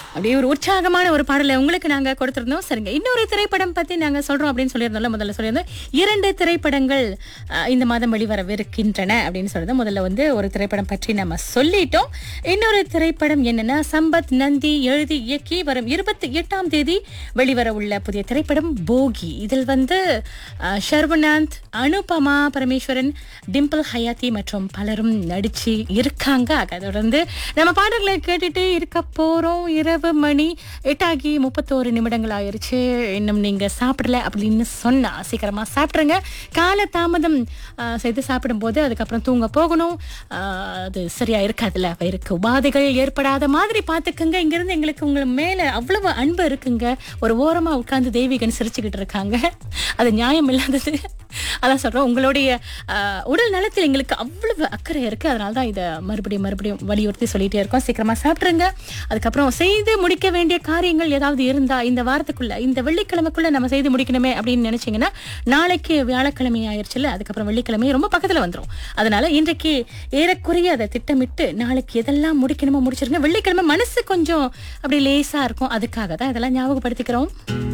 அப்படியே ஒரு உற்சாகமான ஒரு பாடலை உங்களுக்கு நாங்க கொடுத்திருந்தோம் சரிங்க இன்னொரு திரைப்படம் பத்தி நாங்க சொல்றோம் அப்படின்னு சொல்லியிருந்தோம்ல முதல்ல சொல்லியிருந்தோம் இரண்டு திரைப்படங்கள் அஹ், இந்த மாதம் வெளிவரவிருக்கின்றன அப்படின்னு சொல்லியிருந்தோம் முதல்ல வந்து ஒரு திரைப்படம் பற்றி நம்ம சொல்லிட்டோம் இன்னொரு திரைப்படம் என்னன்னா சம்பத் நந்தி எழுதி இயக்கி வரும் இருபத்தி எட்டாம் தேதி வெளிவர உள்ள புதிய திரைப்படம் போகி இதில் வந்து அஹ், ஷர்வனாந்த் அனுபமா பரமேஸ்வரன் டிம்பிள் ஹயாத்தி மற்றும் பலரும் நடிச்சு இருக்காங்க அதை தொடர்ந்து நம்ம பாடல்களை கேட்டுட்டு இருக்க போறோம் இரவு மணி எட்டாகி முப்பத்தோரு நிமிடங்கள் ஆயிருச்சு இன்னும் நீங்க சாப்பிடல அப்படின்னு சொன்னா சீக்கிரமா சாப்பிட்ருங்க கால தாமதம் ஆஹ், செய்து சாப்பிடும்போது அதுக்கப்புறம் தூங்க போகணும் ஆஹ், அது சரியா இருக்காதுல்ல வயிறுக்கு உபாதைகள் ஏற்படாத மாதிரி பார்த்துக்கங்க இங்கிருந்து எங்களுக்கு உங்க மேல அவ்வளவு அன்பு இருக்குங்க ஒரு ஓரமா உட்கார்ந்து தெய்வீகன் சிரிச்சுக்கிட்டு இருக்காங்க அது நியாயம் இல்லாதது அதான் சொல்றோம் உங்களுடைய ஆஹ், உடல் நலத்தில் எங்களுக்கு அவ்வளவு அக்கறை இருக்கு அதனால தான் இதை மறுபடியும் மறுபடியும் வலியுறுத்தி சொல்லிட்டே இருக்கோம் சீக்கிரமா சாப்பிட்ருங்க அதுக்கப்புறம் செய்து முடிக்க வேண்டிய காரியங்கள் ஏதாவது இருந்தா இந்த வாரத்துக்குள்ள இந்த வெள்ளிக்கிழமைக்குள்ள நம்ம செய்து முடிக்கணுமே அப்படின்னு நினைச்சீங்கன்னா நாளைக்கு வியாழக்கிழமை ஆயிருச்சுல அதுக்கப்புறம் வெள்ளிக்கிழமை ரொம்ப பக்கத்துல வந்துரும் அதனால இன்றைக்கு ஏறக்குறைய அதை திட்டமிட்டு நாளைக்கு எதெல்லாம் முடிக்கணுமோ முடிச்சிருங்க வெள்ளிக்கிழமை மனசு கொஞ்சம் அப்படி லேசா இருக்கும் அதுக்காக தான் இதெல்லாம் ஞாபகப்படுத்திக்கிறோம்